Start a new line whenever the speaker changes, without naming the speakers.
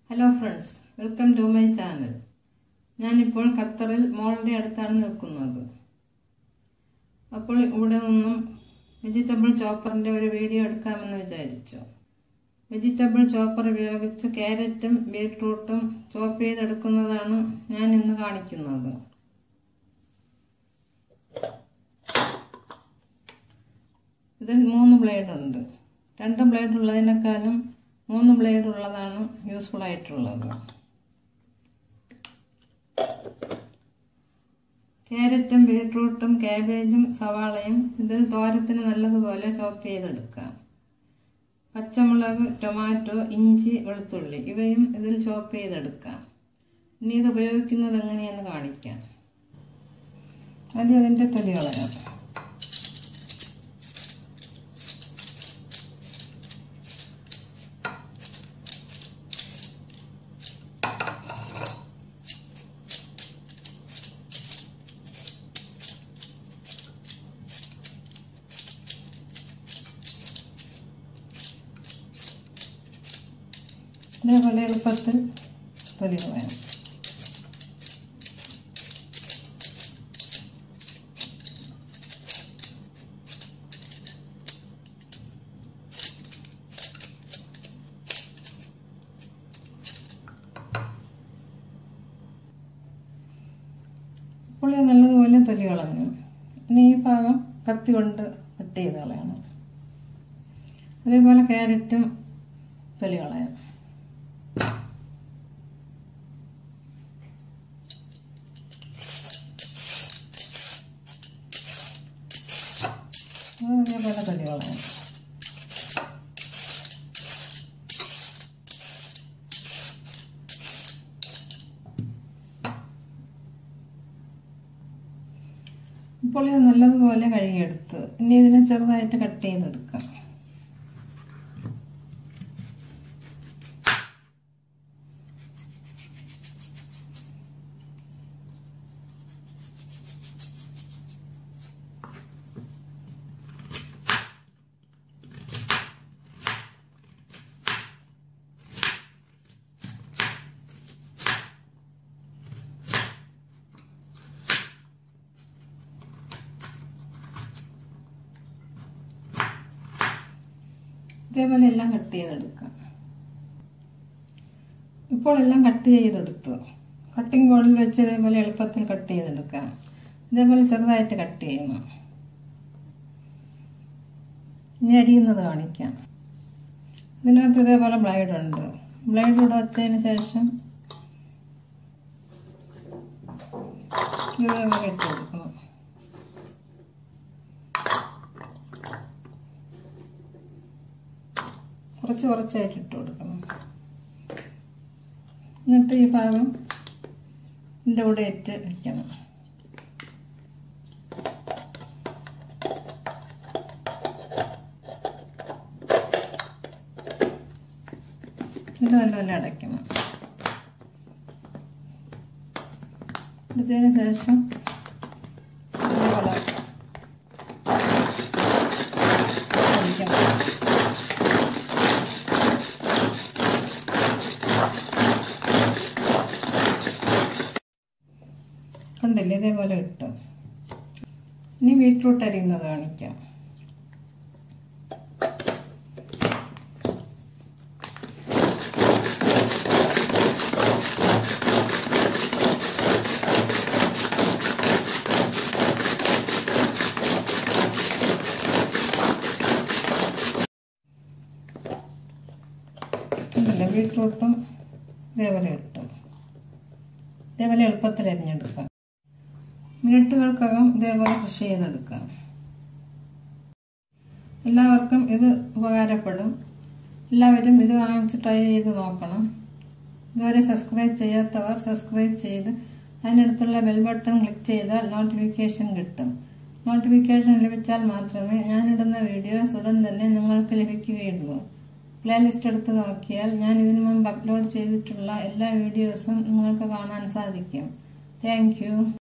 hello friends welcome to my channel ഞാനിപ്പോൾ ഖത്തറിൽ മോളുടെ അടുത്താണ് നിൽക്കുന്നത് അപ്പോൾ ഇവിടെ നിന്നും വെജിറ്റബിൾ ചോപ്പറിൻ്റെ ഒരു വീഡിയോ എടുക്കാമെന്ന് വിചാരിച്ചു വെജിറ്റബിൾ ചോപ്പർ ഉപയോഗിച്ച് ക്യാരറ്റും ബീട്രൂട്ടും ചോപ്പ് ചെയ്തെടുക്കുന്നതാണ് ഞാൻ ഇന്ന് കാണിക്കുന്നത് ഇതിൽ മൂന്ന് ബ്ലേഡ് ഉണ്ട് രണ്ട് ബ്ലേഡ് ഉള്ളതിനേക്കാളും മൂന്ന് ബ്ലേഡ് ഉള്ളതാണ് യൂസ്ഫുൾ ആയിട്ടുള്ളത് ക്യാരറ്റും ബീട്രൂട്ടും കാബേജും സവാളയും ഇതിൽ തോരത്തിന് നല്ലതുപോലെ ചോപ്പ് ചെയ്തെടുക്കാം പച്ചമുളക് ടൊമാറ്റോ ഇഞ്ചി വെളുത്തുള്ളി ഇവയും ഇതിൽ ചോപ്പ് ചെയ്തെടുക്കാം ഇനി ഇത് ഉപയോഗിക്കുന്നത് എങ്ങനെയെന്ന് കാണിക്കാം ആദ്യം അതിൻ്റെ തൊലി കളയാം ഇതേപോലെ എളുപ്പത്തിൽ തൊലി കളയാം ഇപ്പോൾ ഇത് നല്ലതുപോലെ തൊലി കളഞ്ഞു ഇനി ഈ ഭാഗം കത്തി കൊണ്ട് കട്ട് ചെയ്ത് കളയണം അതേപോലെ ക്യാരറ്റും തൊലി കളയാം അതേപോലെ തൊലി കളയാം ഇപ്പോൾ ഇത് നല്ലതുപോലെ കഴുകിയെടുത്ത് ഇനി ഇതിനെ ചെറുതായിട്ട് കട്ട് ചെയ്തെടുക്കാം ഇതേപോലെ എല്ലാം കട്ട് ചെയ്തെടുക്കാം ഇപ്പോൾ എല്ലാം കട്ട് ചെയ്തെടുത്തു കട്ടിംഗ് ബോർഡിൽ വെച്ച് ഇതേപോലെ എളുപ്പത്തിൽ കട്ട് ചെയ്തെടുക്കാം ഇതേപോലെ ചെറുതായിട്ട് കട്ട് ചെയ്യണം ഇനി അരിയുന്നത് കാണിക്കാം ഇതിനകത്ത് ഇതേപോലെ ബ്ലൈഡ് ഉണ്ട് ബ്ലൈഡ് ഇവിടെ വച്ചതിന് ശേഷം ഇതേപോലെ ഇട്ട് കൊടുക്കണം കുറച്ച് കുറച്ചായിട്ട് ഇട്ട് കൊടുക്കണം എന്നിട്ട് ഈ ഭാഗം ഇതിൻ്റെ കൂടെ ഇട്ട് വയ്ക്കണം ഇത് നല്ലപോലെ അടയ്ക്കണം അടച്ചതിന് ശേഷം ഇതേപോലെ അടിക്കണം കണ്ടില്ലേ ഇതേപോലെ ഇട്ടു ഇനി ബീട്രൂട്ട് അരിയുന്നത് കാണിക്കാം കണ്ടില്ലേ ബീട്രൂട്ടും ഇതേപോലെ ഇട്ടു ഇതേപോലെ എളുപ്പത്തിൽ അരിഞ്ഞെടുക്കാം മിനിറ്റുകൾക്കകം ഇതേപോലെ കൃഷി ചെയ്തെടുക്കാം എല്ലാവർക്കും ഇത് ഉപകാരപ്പെടും എല്ലാവരും ഇത് വാങ്ങിച്ച് ട്രൈ ചെയ്ത് നോക്കണം ഇതുവരെ സബ്സ്ക്രൈബ് ചെയ്യാത്തവർ സബ്സ്ക്രൈബ് ചെയ്ത് അതിനടുത്തുള്ള ബെൽ ബട്ടൺ ക്ലിക്ക് ചെയ്താൽ നോട്ടിഫിക്കേഷൻ കിട്ടും നോട്ടിഫിക്കേഷൻ ലഭിച്ചാൽ മാത്രമേ ഞാനിടുന്ന വീഡിയോസ് ഉടൻ തന്നെ നിങ്ങൾക്ക് ലഭിക്കുകയുള്ളൂ പ്ലേലിസ്റ്റ് എടുത്ത് നോക്കിയാൽ ഞാൻ ഇതിനു മുമ്പ് അപ്ലോഡ് ചെയ്തിട്ടുള്ള എല്ലാ വീഡിയോസും നിങ്ങൾക്ക് കാണാൻ സാധിക്കും താങ്ക്